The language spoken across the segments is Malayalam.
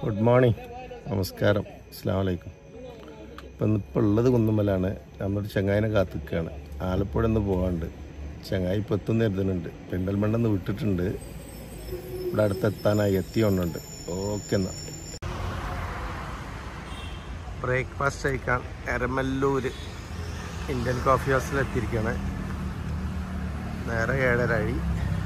ഗുഡ് മോർണിംഗ് നമസ്കാരം അസ്സാം വലൈക്കും ഇപ്പം ഇപ്പോൾ ഉള്ളത് കുന്നുമ്മലാണ് നമ്മുടെ ചങ്ങായിനെ കാത്തിക്കുകയാണ് ആലപ്പുഴ നിന്ന് പോകാണ്ട് ചങ്ങായി ഇപ്പം എത്തുന്ന എഴുതുന്നുണ്ട് പെരിന്തൽമണ്ണെന്ന് വിട്ടിട്ടുണ്ട് ഇവിടെ അടുത്തെത്താനായി എത്തിയോണ്ടുണ്ട് ഓക്കെ എന്നാൽ ബ്രേക്ക്ഫാസ്റ്റ് കഴിക്കാൻ എരമല്ലൂർ ഇന്ത്യൻ കോഫി ഹൗസിൽ എത്തിയിരിക്കുകയാണ് നേരെ ഏഴര അഴി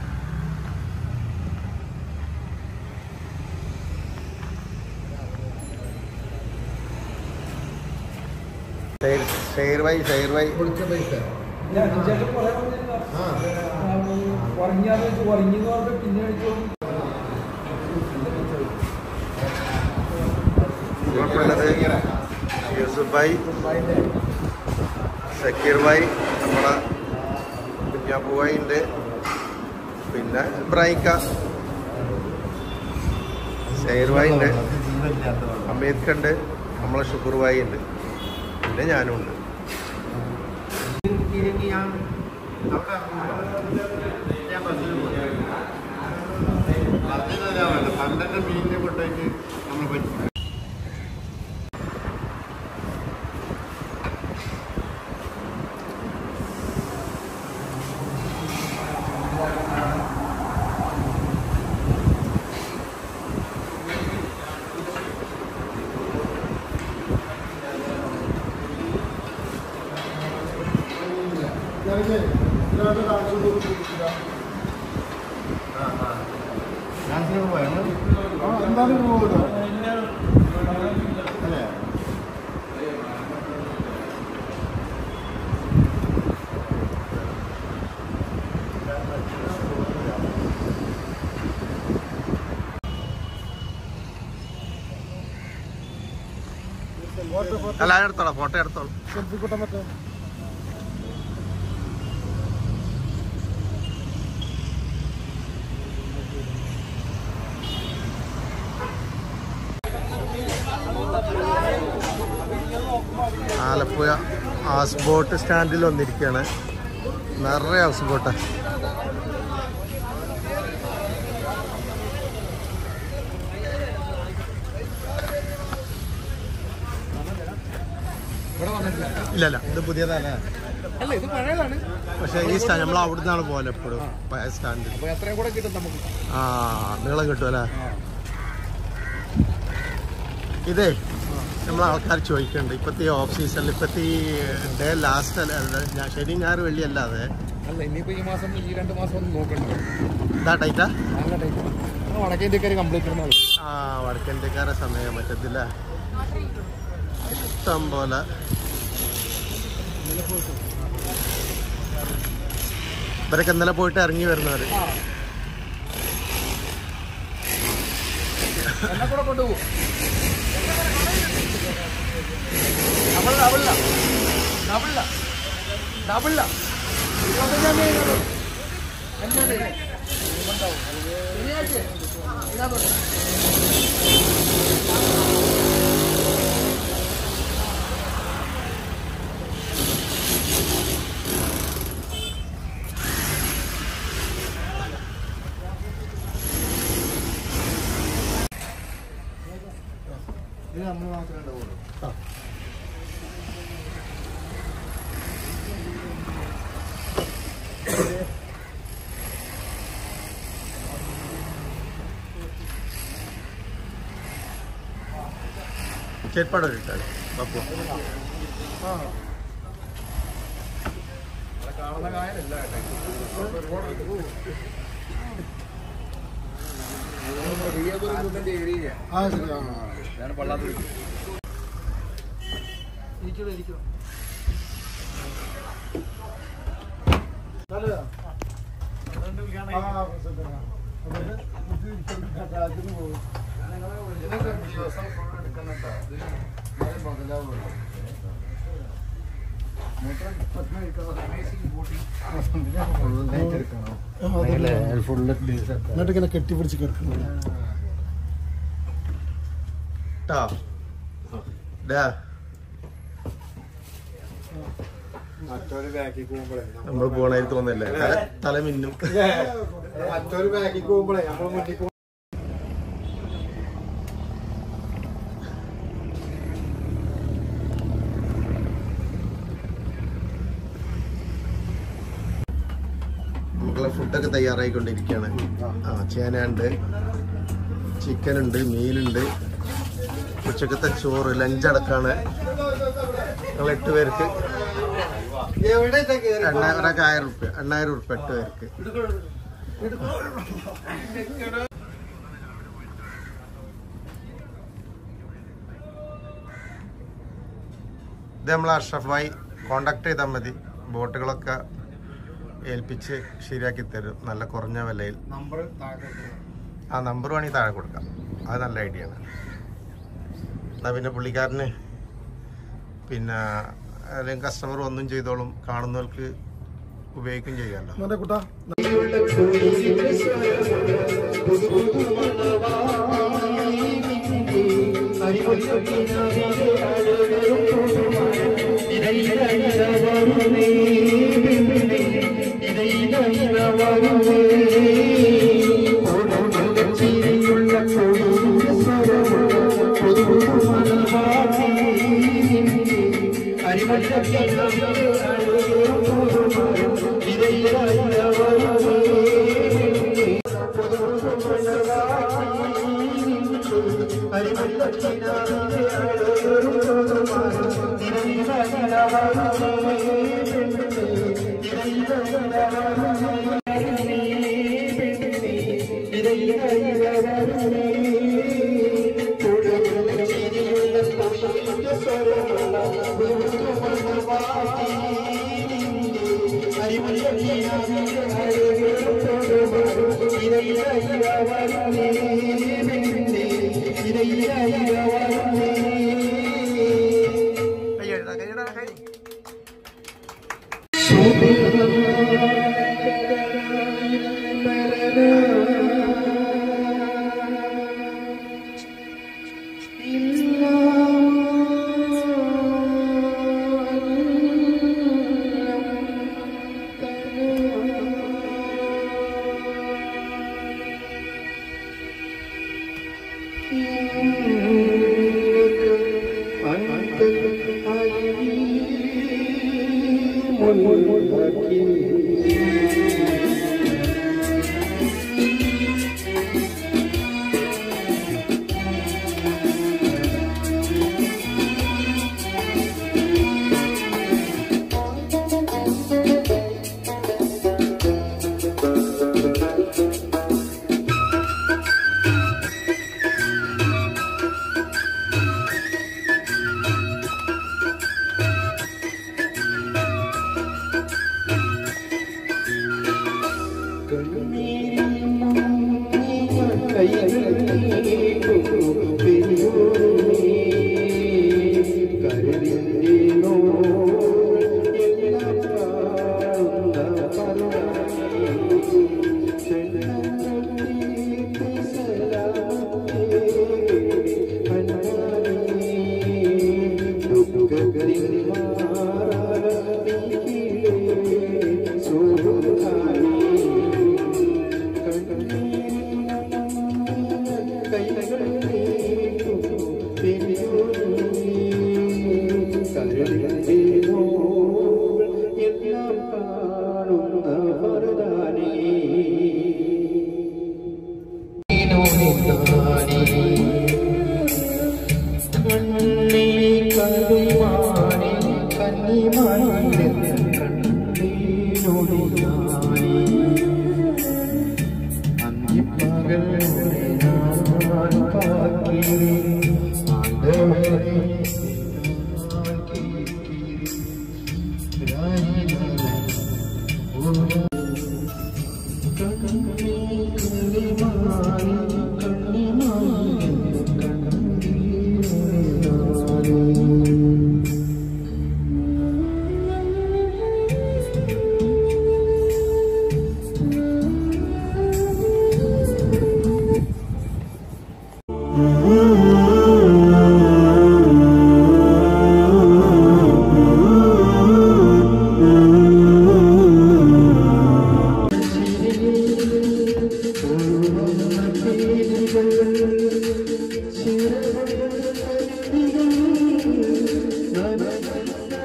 ഷെയർ വൈ ഷെയർ വൈ ഉള്ളത് യൂസുഫ് ഭായി സക്കീർ ഭായി നമ്മളെ കുഞ്ഞാപ്പു ഭായി ഉണ്ട് പിന്നെ ഇബ്രാഹിക്ക ഷെയർ ഭായി ഉണ്ട് അമീർക്ക ഉണ്ട് നമ്മളെ ഷുക്കൂർ ഭായി ഉണ്ട് പിന്നെ ഞാനും ഉണ്ട് പന്ത്രണ്ട് മീനിനെ കൊണ്ടേക്ക് നമ്മൾ പറ്റി എന്തായാലും പോകുമല്ലോ അല്ലേ അല്ല എടുത്തോളാം ഫോട്ടോ എടുത്തോളാം സെൽഫി കൂട്ടാൻ പറ്റും ആലപ്പുഴ ഹൗസ് ബോട്ട് സ്റ്റാൻഡിൽ വന്നിരിക്കുകയാണ് നിറയെ ഹൗസ് ബോട്ട് ഇല്ല ഇല്ല ഇത് പുതിയതല്ലേ അല്ല ഇത് പഴയതാണ് പക്ഷേ ഈ സ്റ്റാൻഡ് നമ്മൾ അവിടെ നിന്നാണ് പോലെ എപ്പോഴും പഴയ സ്റ്റാൻഡിൽ അപ്പൊ എത്രയും കൂടെ കിട്ടും നമുക്ക് ആ നീളം കിട്ടും അല്ലേ ഇതേ നമ്മൾ ആൾക്കാർ ചോദിക്കുന്നുണ്ട് ഇപ്പോഴത്തെ ഈ ഓഫ് സീസണിൽ ഇപ്പോഴത്തെ ഈ ഡേ ലാസ്റ്റ് അല്ല ഞാൻ ശനി ഞായർ വെള്ളി അല്ലാതെ അല്ല ഇനിയിപ്പോ ഈ മാസം ഈ രണ്ട് മാസം ഒന്നും നോക്കണ്ട ഇതാ ടൈറ്റാ നല്ല ടൈപ്പ് വടക്കേ ഇന്ത്യക്കാർ കംപ്ലീറ്റ് ചെയ്യണം ആ വടക്കൻ്റെക്കാരെ സമയം പറ്റത്തില്ല ഇഷ്ടം പോലെ ഇവരൊക്കെ ഇന്നലെ പോയിട്ട് ഇറങ്ങി വരുന്നവർ എന്നെ കൂടെ കൊണ്ടുപോകും ഡബിൾ ഡബിളില്ല ഡബിളില്ല ഡബിളില്ല ഇരുപത്തഞ്ചാം തീയതി ഉള്ളൂ. അഞ്ചാം തീയതി ഉണ്ടാവും. ശനിയാഴ്ച ഇതിനകത്തുണ്ട്. ഇത് നമ്മൾ മാത്രമേ ഉണ്ടാവുള്ളൂ ചേർപ്പാട് കിട്ടാൻ പപ്പു കാണുന്ന കായലല്ല ആ ശരി ആ ഞാൻ പള്ളാത്ത ഇരിക്കണം ഇരിക്കണം എന്നിട്ട് ഇങ്ങനെ കെട്ടിപ്പിടിച്ച് കിടക്കണം ട്ടാ ഡാ മറ്റൊരു ബാക്കിൽ പോകുമ്പോഴേ നമ്മൾ പോണായി തോന്നില്ലേ തല തല മിന്നും മറ്റൊരു ബാക്കിൽ പോകുമ്പോഴേ നമ്മൾ മുന്നിൽ തയ്യാറായിക്കൊണ്ടിരിക്കുകയാണ് ആ ചേനയുണ്ട് ചിക്കൻ ഉണ്ട് മീനുണ്ട് ഉച്ചക്കത്തെ ചോറ് ലഞ്ചടക്കാണ് ഞങ്ങൾ എട്ട് പേർക്ക് എണ്ണായിരം ഒരാൾക്ക് ആയിരം റുപ്യ എണ്ണായിരം റുപ്യ എട്ട് പേർക്ക് ഇത് നമ്മൾ അഷ്റഫ് ഭായി കോണ്ടാക്ട് ചെയ്താൽ മതി ബോട്ടുകളൊക്കെ ഏൽപ്പിച്ച് ശരിയാക്കി തരും നല്ല കുറഞ്ഞ വിലയിൽ നമ്പർ താഴെ ആ നമ്പർ വേണമെങ്കിൽ താഴെ കൊടുക്കാം അത് നല്ല ഐഡിയ ആണ് എന്നാൽ പിന്നെ പുള്ളിക്കാരന് പിന്നെ അല്ലെങ്കിൽ കസ്റ്റമർ ഒന്നും ചെയ്തോളും കാണുന്നവർക്ക് ഉപയോഗിക്കുകയും ചെയ്യാമല്ലോ മോനെ കുട്ടാ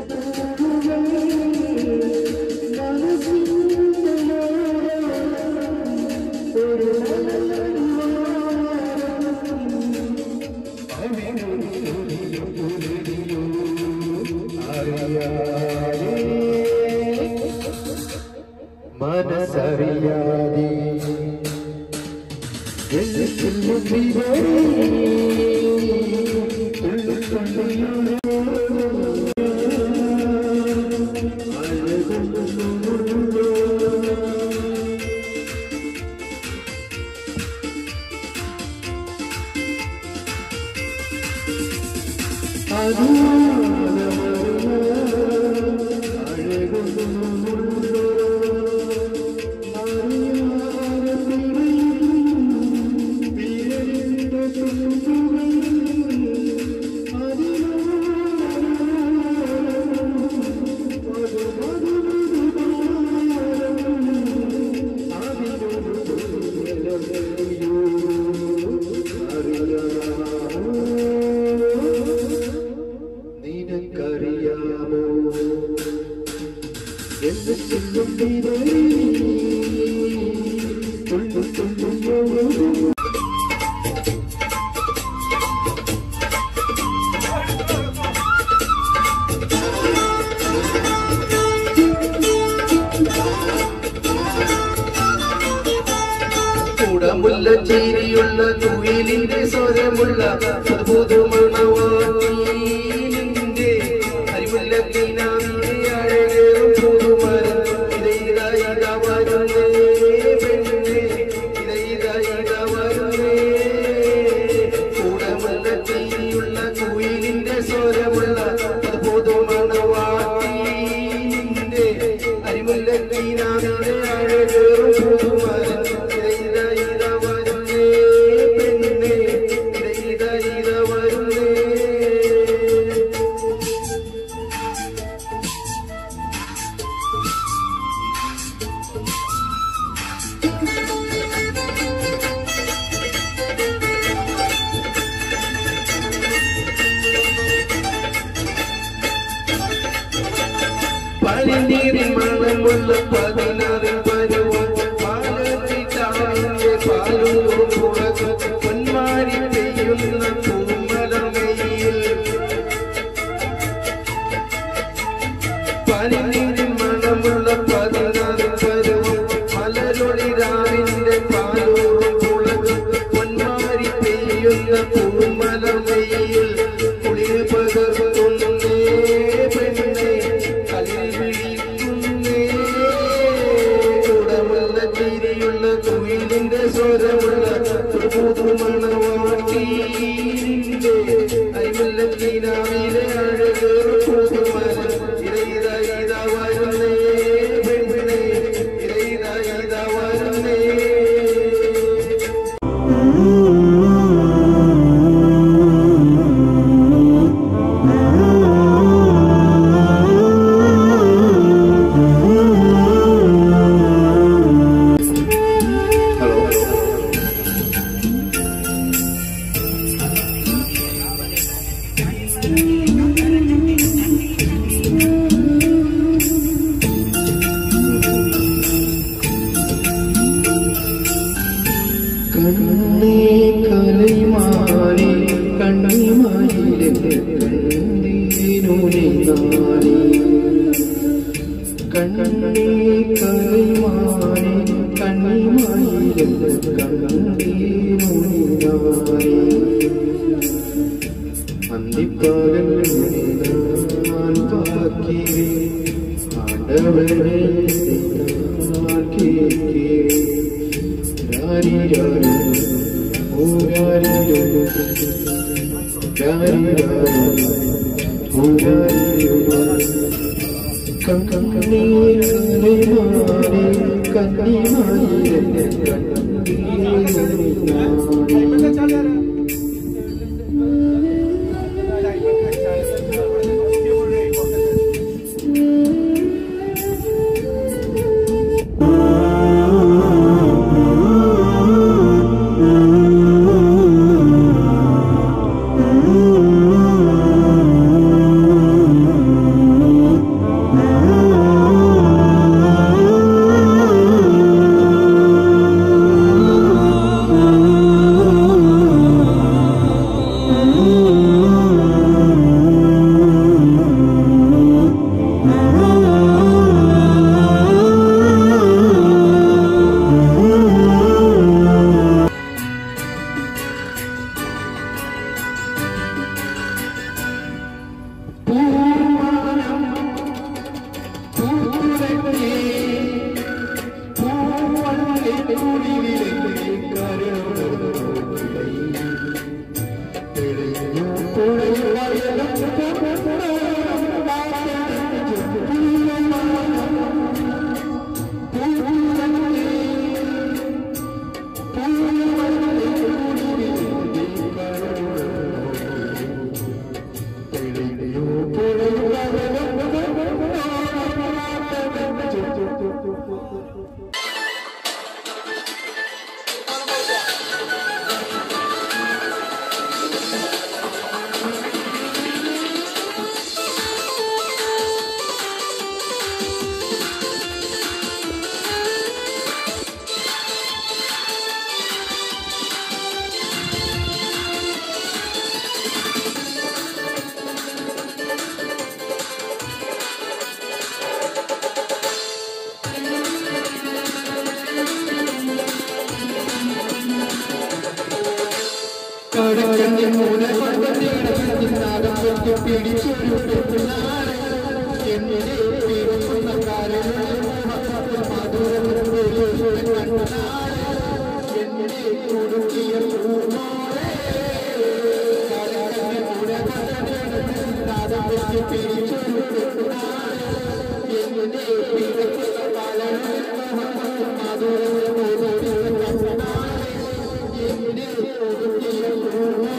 മനസ്സിൽ നിനക്കറിയാമോ എന്റെ ചിന്നം കുടമുള്ള ചിരിയുള്ള കുയിലിന്റെ സ്വരമുള്ള പുതുമണവാനിന്റെ അരിമുല്ല കിനാവിന്റെ അഴകേറും പുതുമരം ഇതൈതാ ഇതാ വരുന്നേ പെണ്ണേ ഇതൈതാ ഇതാ വരുന്നേ കുടമുള്ള ചിരിയുള്ള കുയിലിന്റെ സ്വരമുള്ള പുതുമണവാനിന്റെ അരിമുല്ല കിനാവിന്റെ അഴകേറും പുതുമരം ഇതൈതാ ഇതാ വരുന്നേ പെണ്ണേ ഇതൈതാ ഇതാ വരുന്നേ പനിനീരിൽ മണമുള്ള പതിനാറ് പരുവം പാലത്തിട്ടാവിന്റെ പാലൂറും പുറകും പൊന്മാരി പെയ്യുന്ന പൂമലമയിൽ പനിനീരിൽ മണമുള്ള പതിനാറ് പരുവം മലരൊളി രാവിന്റെ പാലൂറും പുറകും പൊന്മാരി പെയ്യുന്ന പൂമലമയിൽ കുളിർ പകർത്തുന്നേ പെണ്ണേ കളിൽ വിളിക്കുന്നേ കുടമുള്ള ചിരിയുള്ള കുയിലിന്റെ സ്വരമുള്ള പുതുമണവാട്ടീന്റെ അരിമുല്ല കിനാവിലെ അഴകേറും പുതുമരം ഇതൈതാ ഇതാ വരുന്നേ പെണ്ണേ ഇതൈതാ ഇതാ വരുന്നേ ഹലോ കണ്ണേ കലൈമാറി കണ്ണിമായിലെ കണ്ടീനുനെ നാളി കണ്ണേ കലൈമാറി കണ്ണിമായിലെ കണ്ടീനുനെ നാളി അന്തിപ്പാകൽ ഞാൻ പാക്കിയേ ആണ്ടവനെ ഞാൻ കേൾക്കേ രാരി രാരി ഓ രാരി രാരി രാരി ഓ രാരി കണ്ണീർ മാറി കണ്ണിമാരി കണ്ണീർ ആ കടക്കണ്ണി മൂല കൊണ്ടതിനാകം വെട്ടി പിടിച്ചൊരു പെണ്ണാണ് എന്നെ പിറക്കുന്ന കാരണം മധുരം കണ്ണാണ് എന്നെ കുടുക്കിയ പൂമോളെ കടക്കണ്ണി മൂല കൊണ്ടതിനാകം വെട്ടി പിടിച്ചൊരു പെണ്ണാണ് എന്നെ പിറക്കുന്ന കാരണം മധുരം കണ്ണാണ് എന്നെ കുടുക്കിയ പൂമോളെ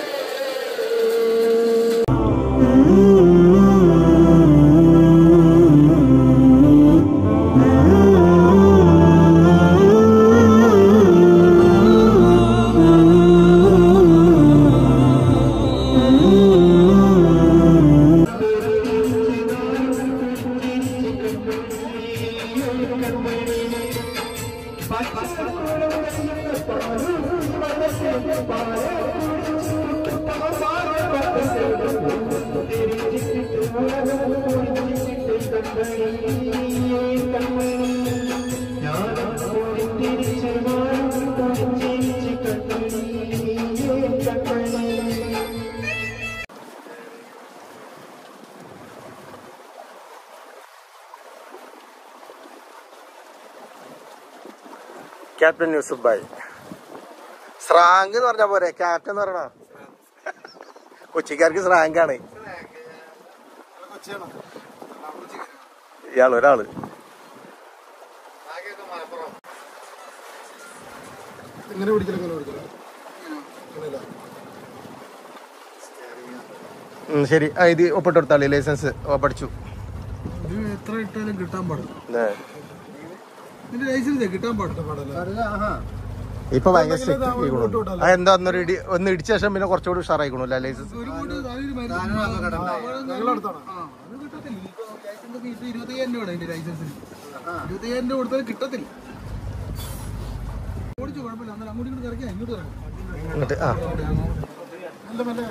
ക്യാപ്റ്റൻ യൂസുഫ് ഭായ് സ്രാങ്ക് എന്ന് പറഞ്ഞാ പോരെ ക്യാപ്റ്റൻ എന്ന് പറയണ കൊച്ചിക്കാർക്ക് സ്രാങ്കാണ് ഇയാൾ ഒരാള് എങ്ങനെ പിടിക്കണം എങ്ങനെ പിടിക്കണം ഉം, ശരി ആ, ഇത് ഒപ്പിട്ട് കൊടുത്താളി ലൈസൻസ് ഓ, പഠിച്ചു ഇത് എത്ര ഇട്ടാലും കിട്ടാൻ പാടില്ല ഏ. ഇതിന്റെ ലൈസൻസ് കിട്ടാൻ പാടില്ല പാടില്ല ഇപ്പൊ ഭയങ്കര strict ആയിക്കണു. ആ എന്താ ഒന്നൊരു ഇടി ഒന്ന് ഇടിച്ച ശേഷം പിന്നെ കുറച്ചുകൂടി ഉഷാറായിക്കണു അല്ലേ ലൈസൻസ് ഒരു കോടി അതിന് ഞങ്ങളടുത്താണ് അത് കിട്ടത്തില്ല ഇപ്പൊ ലൈസൻസ് ഫീസ് ഇരുപത്തയ്യായിരം രൂപ അതിന്റെ ലൈസൻസിന് ഇരുപത്തയ്യായിരം രൂപ കൊടുത്താൽ കിട്ടത്തില്ല ഓടിച്ചു കുഴപ്പമില്ല അന്നേരം അങ്ങോട്ട് ഇങ്ങോട്ട് ഇറക്കിയാ ഇങ്ങോട്ട് ഇറങ്ങും എന്നിട്ട് ആ നല്ല നല്ല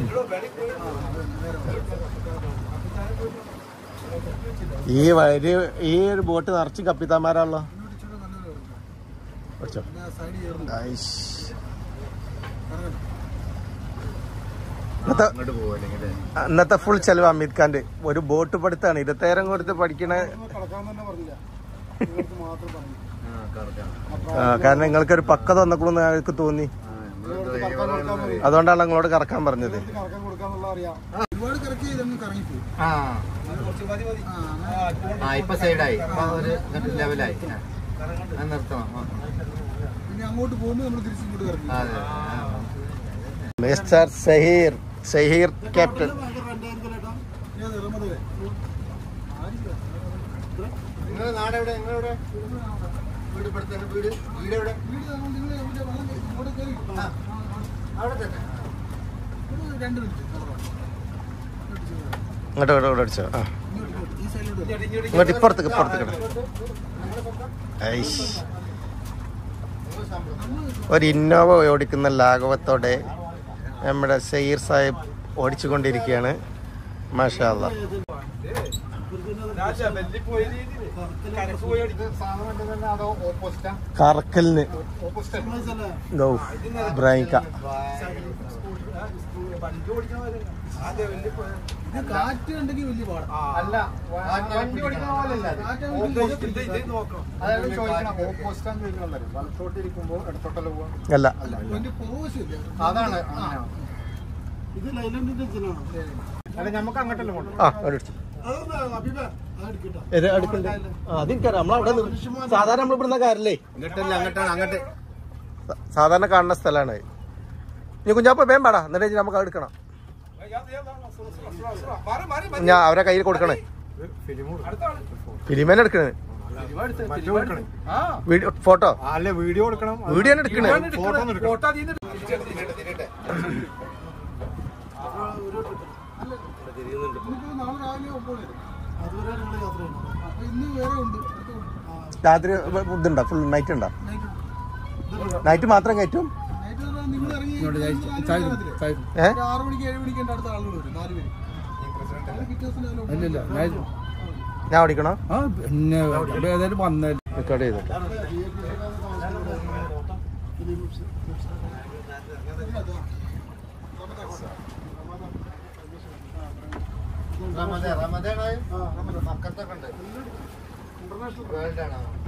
ഈ വരി ഈ ഒരു ബോട്ട് നിറച്ച് കപ്പിത്താന്മാരാണല്ലോ ഇങ്ങോട്ട് ഇച്ചിരി നല്ലത് ഇറങ്ങും പഠിച്ചോ പിന്നെ സൈഡ് ചേർന്ന് ഐഷ്. ഇറങ്ങട്ടെ ഇന്നത്തെ ഇന്നത്തെ ഫുൾ ചെലവ് അമിത് ഖാന്റെ ഒരു ബോട്ട് പഠിത്താണ് ഇരുപത്തേരം കൊടുത്ത് പഠിക്കണ കളക്കാൻ തന്നെ പറഞ്ഞില്ല നിങ്ങൾക്ക് മാത്രം പറഞ്ഞു ആ, കാരണം നിങ്ങൾക്കൊരു പക്വത വന്നപ്പോഴെന്ന് ഞങ്ങൾക്ക് തോന്നി നിങ്ങൾക്ക് കറക്കാൻ കൊടുക്കാൻ മതി അതുകൊണ്ടാണ് നിങ്ങളോട് കറക്കാൻ പറഞ്ഞത് നിങ്ങൾക്ക് കറക്കാൻ കൊടുക്കാന്നുള്ള അറിയാം ഒരുപാട് കറക്കി ഇതങ്ങ് കറങ്ങിപ്പോയി ആ ആ അങ്ങനെ ആ ഇപ്പൊ സൈഡായി ഇപ്പൊ ഒരു ലെവലായി ആ. അത് നിർത്തണം ആ. പിന്നെ അങ്ങോട്ട് പോകുമ്പോൾ നമ്മൾ തിരിച്ചിങ്ങോട്ട് കറങ്ങി ആ, അതെ ആ. മിസ്റ്റർ സഹീർ സഹീർ ക്യാപ്റ്റൻ നിങ്ങളെ നാടെവിടെ നിങ്ങളെവിടെ വീട് ഇപ്പടുത്ത് വീട് വീട് എവിടെ അവിടെ തന്നെ രണ്ട് മിനിറ്റ് ഇങ്ങോട്ട് ഇങ്ങോട്ട് ഇങ്ങോട്ട് അടിച്ചോ ആ ഈ സൈഡിലോട്ട് ഇങ്ങോട്ട് ഇപ്പുറത്തേക്ക് ഇപ്പുറത്തേക്ക് ഐഷ് ഒരു ഇന്നോവ ഓടിക്കുന്ന ലാഘവത്തോടെ നമ്മുടെ സയ്യിർ സാഹിബ് ഓടിച്ചുകൊണ്ടിരിക്കുകയാണ് മാഷാ അല്ലാ അതോ ഓപ്പോസിറ്റാ കറക്കലിന് ദോ, ബ്രൈക്ക ഇത് കാറ്റ് ഉണ്ടെങ്കിൽ വലിയ പാടാ അല്ല വണ്ടി ഓടിക്കുന്ന പോലെയല്ല അത്. Opposite. അതായത് ചോദിക്കണം ഓപ്പോസിറ്റാന്ന് ചോദിക്കണം വലത്തോട്ടിരിക്കുമ്പോ ഇടത്തോട്ടല്ല പോവാ അല്ല അതിന്റെ പുറവശമില്ല അതാണ് അങ്ങനെ. ഇത് ലൈലൻഡിന്റെ ജനാണ് അല്ല നമുക്ക് അങ്ങോട്ടല്ലേ പോകണം ആ ഒരടിച്ചു ഏത് അടുക്കണ്ടേ ആ അതെനിക്കറിയാം നമ്മളവിടെ നിന്ന് സാധാരണ നമ്മൾ ഇവിടുന്ന കാര്യല്ലേ അങ്ങോട്ടല്ല അങ്ങോട്ടാണ് അങ്ങോട്ട് സ- സാധാരണ കാണുന്ന സ്ഥലമാണ് നീ കുഞ്ഞാപ്പ വേം പാടാ എന്നിട്ട് നമുക്ക് എടുക്കണം ഞാൻ അവരെ കയ്യിൽ കൊടുക്കണേ ഫിലിമേനെ എടുക്കണേ വീഡിയോ ഫോട്ടോ അല്ല വീഡിയോ എടുക്കണം വീഡിയോ എടുക്കണേ ഫോട്ടോ ഒന്ന് എടുക്കണം നമുക്ക് നാളെ രാവിലെ ഒപ്പോഴേ അതുവരെ നിങ്ങൾ യാത്ര ചെയ്യണം അപ്പൊ ഇന്ന് വേറെ ഉണ്ട് അടുത്ത രാത്രി ഇതുണ്ടോ ഫുൾ നൈറ്റ് ഉണ്ടോ നൈറ്റ് മാത്രം കയറ്റും നൈറ്റ് നിങ്ങൾ ഇറങ്ങി ഏ ഒരു ആറ് മണിക്ക് ഏഴ് മണിക്ക് എൻ്റെ അടുത്ത ആളുകൾ വരും നാല് പേര് നാല് പിറ്റേ ദിവസം രാവിലെ ഒമ്പത് ഞാൻ ഓടിക്കണോ ആ പിന്നെ ഏതായാലും വന്നല്ലേ റെക്കോർഡ് ചെയ്തിട്ട് താമസിക്കുന്നവരുടെ റമദ റമദാണ് ആ, റമദാൻ. മക്കത്തൊക്കെ ഉണ്ട് ഇന്റർനാഷണൽ വേൾഡ് ആണോ